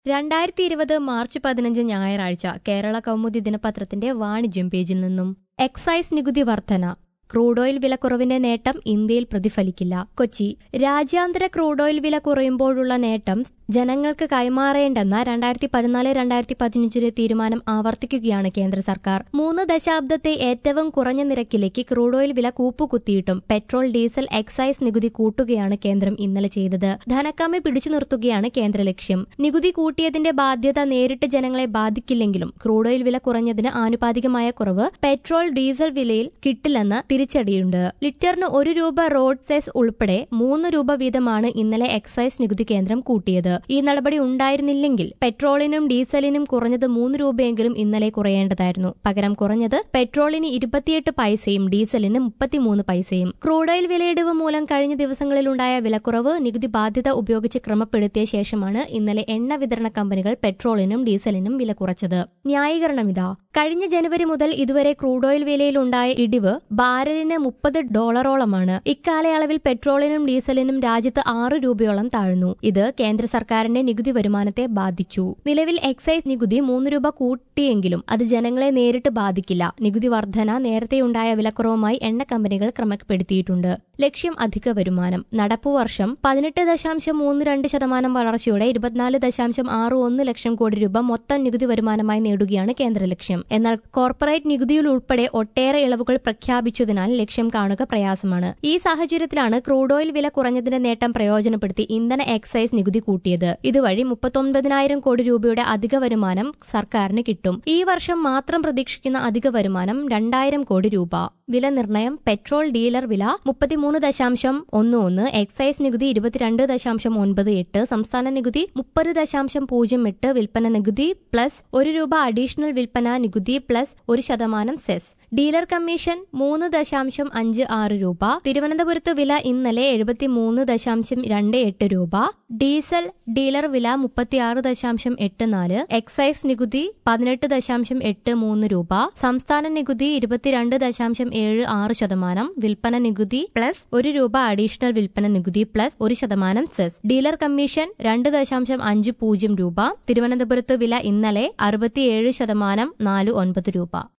രണ്ടായിരത്തി ഇരുപത് മാർച്ച് പതിനഞ്ച് ഞായറാഴ്ച കേരള കൗമുദി ദിനപത്രത്തിന്റെ വാണിജ്യം പേജിൽ നിന്നും എക്സൈസ് നികുതി വർധന ക്രൂഡ് ഓയിൽ വിലക്കുറവിന്റെ നേട്ടം ഇന്ത്യയിൽ പ്രതിഫലിക്കില്ല കൊച്ചി രാജ്യാന്തര ക്രൂഡ് ഓയിൽ വില കുറയുമ്പോഴുള്ള നേട്ടം ജനങ്ങൾക്ക് കൈമാറേണ്ടെന്ന രണ്ടായിരത്തി പതിനാല് രണ്ടായിരത്തി പതിനഞ്ചിലെ തീരുമാനം ആവർത്തിക്കുകയാണ് കേന്ദ്ര സർക്കാർ മൂന്ന് ദശാബ്ദത്തെ ഏറ്റവും കുറഞ്ഞ നിരക്കിലേക്ക് ക്രൂഡ് ഓയിൽ വില കൂപ്പുകുത്തിയിട്ടും പെട്രോൾ ഡീസൽ എക്സൈസ് നികുതി കൂട്ടുകയാണ് കേന്ദ്രം ഇന്നലെ ചെയ്തത് ധനക്കമ്മി പിടിച്ചു നിർത്തുകയാണ് കേന്ദ്ര ലക്ഷ്യം നികുതി കൂട്ടിയതിന്റെ ബാധ്യത നേരിട്ട് ജനങ്ങളെ ബാധിക്കില്ലെങ്കിലും ക്രൂഡ് ഓയിൽ വില കുറഞ്ഞതിന് ആനുപാതികമായ കുറവ് പെട്രോൾ ഡീസൽ വിലയിൽ കിട്ടില്ലെന്ന് തിരിച്ചടിയുണ്ട് ലിറ്ററിന് ഒരു രൂപ റോഡ് സെസ് ഉൾപ്പെടെ മൂന്ന് രൂപ വീതമാണ് ഇന്നലെ എക്സൈസ് നികുതി കേന്ദ്രം കൂട്ടിയത് ഈ നടപടി ഉണ്ടായിരുന്നില്ലെങ്കിൽ പെട്രോളിനും ഡീസലിനും കുറഞ്ഞത് മൂന്ന് രൂപയെങ്കിലും ഇന്നലെ കുറയേണ്ടതായിരുന്നു പകരം കുറഞ്ഞത് പെട്രോളിന് ഇരുപത്തിയെട്ട് പൈസയും ഡീസലിന് മുപ്പത്തിമൂന്ന് പൈസയും ക്രൂഡ് ഓയിൽ വിലയിടിവ് മൂലം കഴിഞ്ഞ ദിവസങ്ങളിലുണ്ടായ വിലക്കുറവ് നികുതി ബാധ്യത ഉപയോഗിച്ച് ക്രമപ്പെടുത്തിയ ശേഷമാണ് ഇന്നലെ എണ്ണ വിതരണ കമ്പനികൾ പെട്രോളിനും ഡീസലിനും വില കുറച്ചത് ന്യായീകരണം ഇതാ കഴിഞ്ഞ ജനുവരി മുതൽ ഇതുവരെ ക്രൂഡ് ഓയിൽ വിലയിലുണ്ടായ ഇടിവ് ബാരലിന് മുപ്പത് ഡോളറോളമാണ് ഇക്കാലയളവിൽ പെട്രോളിനും ഡീസലിനും രാജ്യത്ത് ആറ് രൂപയോളം താഴ്ന്നു ഇത് കേന്ദ്ര സർക്കാരിന്റെ നികുതി വരുമാനത്തെ ബാധിച്ചു നിലവിൽ എക്സൈസ് നികുതി മൂന്ന് രൂപ കൂട്ടിയെങ്കിലും അത് ജനങ്ങളെ നേരിട്ട് ബാധിക്കില്ല നികുതി വർധന നേരത്തെയുണ്ടായ വിലക്കുറവുമായി എണ്ണ കമ്പനികൾ ക്രമപ്പെടുത്തിയിട്ടുണ്ട് ലക്ഷ്യം അധിക വരുമാനം നടപ്പു വർഷം പതിനെട്ട് ദശാംശം മൂന്ന് രണ്ട് ശതമാനം വളർച്ചയോടെ ഇരുപത്തിനാല് ദശാംശം ആറ് ഒന്ന് ലക്ഷം കോടി രൂപ മൊത്തം നികുതി വരുമാനമായി നേടുകയാണ് കേന്ദ്ര ലക്ഷ്യം എന്നാൽ കോർപ്പറേറ്റ് നികുതിയിൽ ഉൾപ്പെടെ ഒട്ടേറെ ഇളവുകൾ പ്രഖ്യാപിച്ചതിനാൽ ലക്ഷ്യം കാണുക പ്രയാസമാണ് ഈ സാഹചര്യത്തിലാണ് ക്രൂഡ് ഓയിൽ വില കുറഞ്ഞതിന്റെ നേട്ടം പ്രയോജനപ്പെടുത്തി ഇന്ധന എക്സൈസ് നികുതി കൂട്ടിയത് ഇതുവഴി മുപ്പത്തൊൻപതിനായിരം കോടി രൂപയുടെ അധിക വരുമാനം സർക്കാരിന് കിട്ടും ഈ വർഷം മാത്രം പ്രതീക്ഷിക്കുന്ന അധിക വരുമാനം രണ്ടായിരം കോടി രൂപ വില നിർണ്ണയം പെട്രോൾ ഡീലർ വില മുപ്പത്തിമൂന്ന് ദശാംശം ഒന്ന് ഒന്ന് എക്സൈസ് നികുതി ഇരുപത്തിരണ്ട് ദശാംശം ഒൻപത് എട്ട് സംസ്ഥാന നികുതി മുപ്പത് ദശാംശം പൂജ്യം എട്ട് വിൽപ്പന നികുതി പ്ലസ് ഒരു രൂപ അഡീഷണൽ വിൽപ്പന നികുതി പ്ലസ് ഒരു ശതമാനം സെസ് ഡീലർ കമ്മീഷൻ മൂന്ന് ദശാംശം അഞ്ച് ആറ് രൂപ തിരുവനന്തപുരത്ത് വില ഇന്നലെ എഴുപത്തിമൂന്ന് ദശാംശം രണ്ട് എട്ട് രൂപ ഡീസൽ ഡീലർ വില മുപ്പത്തിയാറ് ദശാംശം എട്ട് നാല് എക്സൈസ് നികുതി പതിനെട്ട് ദശാംശം എട്ട് മൂന്ന് രൂപ സംസ്ഥാന നികുതി ഇരുപത്തിരണ്ട് ദശാംശം ഏഴ് ആറ് ശതമാനം വിൽപ്പന നികുതി പ്ലസ് ഒരു രൂപ അഡീഷണൽ വിൽപ്പന നികുതി പ്ലസ് ഒരു ശതമാനം സെസ് ഡീലർ കമ്മീഷൻ രണ്ട് ദശാംശം അഞ്ച് പൂജ്യം രൂപ തിരുവനന്തപുരത്ത് വില ഇന്നലെ അറുപത്തിയേഴ് ശതമാനം നാല് ഒൻപത് രൂപ